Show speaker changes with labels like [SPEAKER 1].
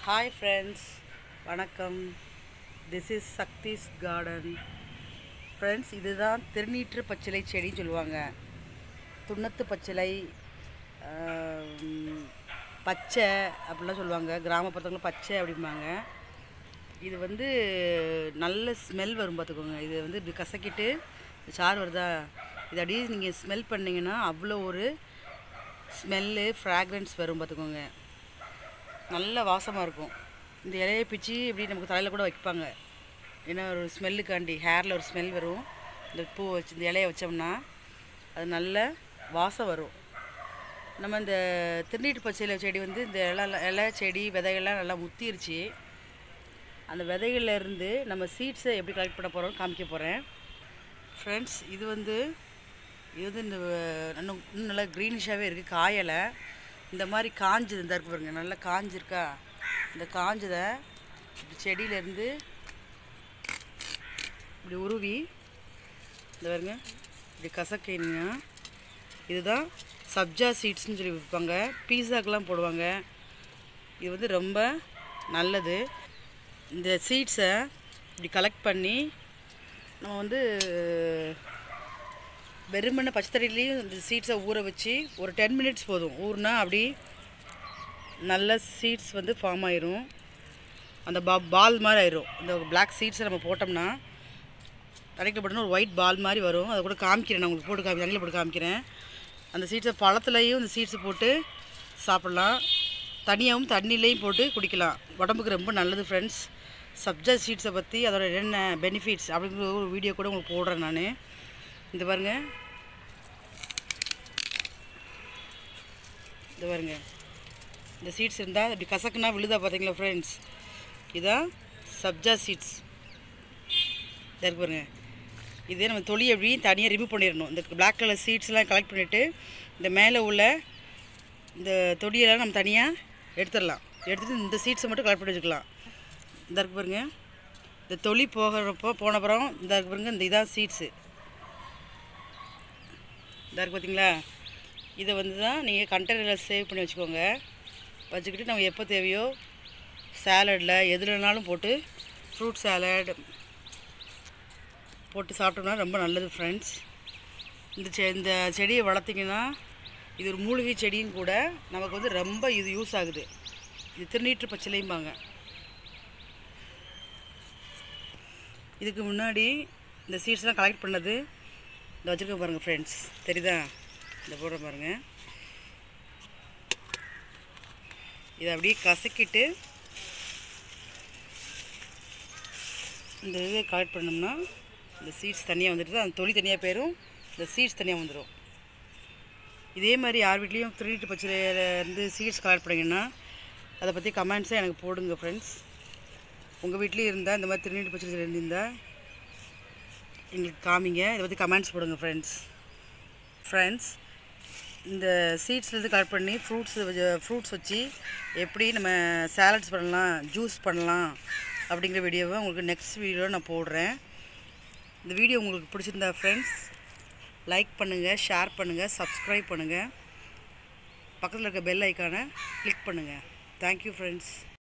[SPEAKER 1] hi friends வணக்கம் this is Shakti's garden friends இதுதான் திருநீற்று பச்சிலை செடின்னு சொல்லுவாங்க துண்ணத்து பச்சிலை ஆம், பச்சை அப்படிலாம் சொல்லுவாங்க கிராமப்புறத்தில் பச்சை அப்படிம்பாங்க இது வந்து நல்ல ஸ்மெல் வரும் பார்த்துக்கோங்க இது வந்து இப்படி கசக்கிட்டு இந்த சாறு வருதா இது அப்படியே நீங்கள் ஸ்மெல் பண்ணிங்கன்னா அவ்வளோ ஒரு ஸ்மெல்லு ஃப்ராக்ரன்ஸ் வரும் பார்த்துக்கோங்க நல்ல வாசமாக இருக்கும் இந்த இலையை பிச்சு இப்படி நமக்கு தலையில் கூட வைப்பாங்க ஏன்னா ஒரு ஸ்மெல்லுக்காண்டி ஹேரில் ஒரு ஸ்மெல் வரும் இந்த பூ வச்சு இந்த இலையை வச்சோம்னா அது நல்ல வாசம் வரும் நம்ம இந்த திருநீட்டு பச்சையில செடி வந்து இந்த இலை இலை செடி விதைகள்லாம் நல்லா முத்திருச்சு அந்த விதைகள்ல இருந்து நம்ம சீட்ஸை எப்படி கலெக்ட் பண்ண போகிறோம்னு காமிக்க போகிறேன் ஃப்ரெண்ட்ஸ் இது வந்து இது வந்து இந்த இன்னும் இன்னும் நல்லா க்ரீனிஷாகவே இருக்குது காயலை இந்த மாதிரி காஞ்சது இந்த இருக்கு பாருங்க நல்லா காஞ்சிருக்கா இந்த காஞ்சதை இப்படி செடியிலேருந்து இப்படி உருவி இந்த பாருங்க இப்படி கசக்கினா இதுதான் சப்ஜா சீட்ஸ்னு சொல்லி விற்பாங்க பீஸாக்கெலாம் போடுவாங்க இது வந்து ரொம்ப நல்லது இந்த சீட்ஸை இப்படி கலெக்ட் பண்ணி நம்ம வந்து வெறுமனை பச்சை தண்ணிலையும் இந்த சீட்ஸை ஊற வச்சு ஒரு டென் மினிட்ஸ் போதும் ஊறினா அப்படி நல்ல சீட்ஸ் வந்து ஃபார்ம் ஆயிரும் அந்த பா பால் மாதிரி ஆயிரும் இந்த பிளாக் சீட்ஸை நம்ம போட்டோம்னா தடைக்கல போட்டோம்னா ஒரு ஒயிட் பால் மாதிரி வரும் அதை கூட காமிக்கிறேன் நான் உங்களுக்கு போட்டு காமி தண்ணியில் போட்டு காமிக்கிறேன் அந்த சீட்ஸை பழத்துலையும் இந்த சீட்ஸை போட்டு சாப்பிட்லாம் தனியாகவும் தண்ணிலையும் போட்டு குடிக்கலாம் உடம்புக்கு ரொம்ப நல்லது ஃப்ரெண்ட்ஸ் சப்ஜா சீட்ஸை பற்றி அதோட என்னென்ன பெனிஃபிட்ஸ் அப்படிங்கிற ஒரு வீடியோ கூட உங்களுக்கு போடுறேன் நான் இந்த பாருங்க இந்த பாருங்க இந்த சீட்ஸ் இருந்தால் இப்படி கசக்குனா விழுதா பார்த்தீங்களா ஃப்ரெண்ட்ஸ் இதான் சப்ஜா சீட்ஸ் இதாக இருக்கு பாருங்க இதே நம்ம தொலி எப்படி தனியாக ரிமூவ் பண்ணிடணும் இந்த பிளாக் கலர் சீட்ஸ்லாம் கலெக்ட் பண்ணிவிட்டு இந்த மேலே உள்ள இந்த தொடியெல்லாம் நம்ம தனியாக எடுத்துடலாம் எடுத்துகிட்டு இந்த சீட்ஸை மட்டும் கலெக்ட் பண்ணி வச்சுக்கலாம் இந்த இருக்கு பாருங்க இந்த தொலி போகிறப்போ போன அப்புறம் இந்த இருக்கு பாருங்க இந்த இதான் சீட்ஸு இந்த இருக்கு பார்த்தீங்களா இதை வந்து தான் நீங்கள் கண்டெய்னரில் சேவ் பண்ணி வச்சுக்கோங்க வச்சுக்கிட்டு நம்ம எப்போ தேவையோ சேலடில் எதுலனாலும் போட்டு ஃப்ரூட் சேலட் போட்டு சாப்பிட்டோம்னா ரொம்ப நல்லது ஃப்ரெண்ட்ஸ் இந்த செ இந்த செடியை வளர்த்திங்கன்னா இது ஒரு மூலிகை செடியும் கூட நமக்கு வந்து ரொம்ப இது யூஸ் ஆகுது இது திருநீற்று பச்சிலையும்பாங்க இதுக்கு முன்னாடி இந்த சீட்ஸ்லாம் கலெக்ட் பண்ணது இந்த வச்சுருக்க பாருங்கள் ஃப்ரெண்ட்ஸ் தெரியுதா இந்த போடுற பாருங்கள் இதை அப்படியே கசக்கிட்டு இந்த இதை கலெக்ட் பண்ணோம்னா இந்த சீட்ஸ் தனியாக வந்துடுது அந்த தொலி தனியாக போயிடும் இந்த சீட்ஸ் தனியாக வந்துடும் இதே மாதிரி யார் வீட்லேயும் திருட்டு பச்சையிலேருந்து சீட்ஸ் கலெக்ட் பண்ணிங்கன்னா அதை பற்றி கமெண்ட்ஸை எனக்கு போடுங்க ஃப்ரெண்ட்ஸ் உங்கள் வீட்லேயும் இருந்தால் இந்த மாதிரி திருநீட்டு பச்சை இருந்திருந்தால் எங்களுக்கு காமிங்க இதை பற்றி கமெண்ட்ஸ் போடுங்க ஃப்ரெண்ட்ஸ் ஃப்ரெண்ட்ஸ் இந்த சீட்ஸ்லேருந்து கலெக்ட் பண்ணி ஃப்ரூட்ஸ் ஃப்ரூட்ஸ் வச்சு எப்படி நம்ம சாலட்ஸ் பண்ணலாம் ஜூஸ் பண்ணலாம் அப்படிங்கிற வீடியோவை உங்களுக்கு நெக்ஸ்ட் வீடியோவில் நான் போடுறேன் இந்த வீடியோ உங்களுக்கு பிடிச்சிருந்தா ஃப்ரெண்ட்ஸ் லைக் பண்ணுங்கள் ஷேர் பண்ணுங்கள் சப்ஸ்கிரைப் பண்ணுங்கள் பக்கத்தில் இருக்க பெல் ஐக்கானை கிளிக் பண்ணுங்கள் தேங்க்யூ ஃப்ரெண்ட்ஸ்